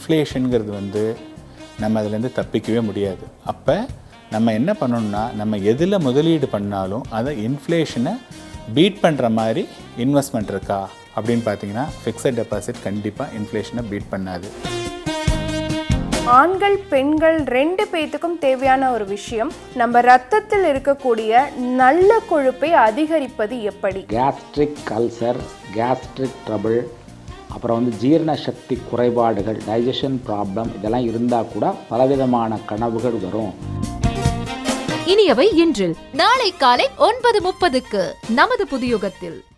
இன்ஃப்ளேஷனுங்கிறது வந்து நம்ம அதுலேருந்து தப்பிக்கவே முடியாது அப்போ நம்ம என்ன பண்ணணும்னா நம்ம எதில் முதலீடு பண்ணாலும் அதை இன்ஃப்ளேஷனை பீட் பண்ணுற மாதிரி இன்வெஸ்ட்மெண்ட் இருக்கா அப்படின்னு பார்த்தீங்கன்னா ஃபிக்ஸட் டெபாசிட் கண்டிப்பாக இன்ஃப்ளேஷனை பீட் பண்ணாது ஆண்கள் பெண்கள் ரெண்டு பேத்துக்கும் தேவையான ஒரு விஷயம் நம்ம ரத்தத்தில் இருக்கக்கூடிய நல்ல கொழுப்பை அதிகரிப்பது எப்படி கேஸ்ட்ரிக் அல்சர் கேஸ்ட்ரிக் ட்ரபிள் அப்புறம் வந்து ஜீரண சக்தி குறைபாடுகள் டைஜஷன் ப்ராப்ளம் இதெல்லாம் இருந்தால் கூட பலவிதமான கனவுகள் வரும் இனியவை இன்றில் நாளை காலை ஒன்பது முப்பதுக்கு நமது புதியுகத்தில்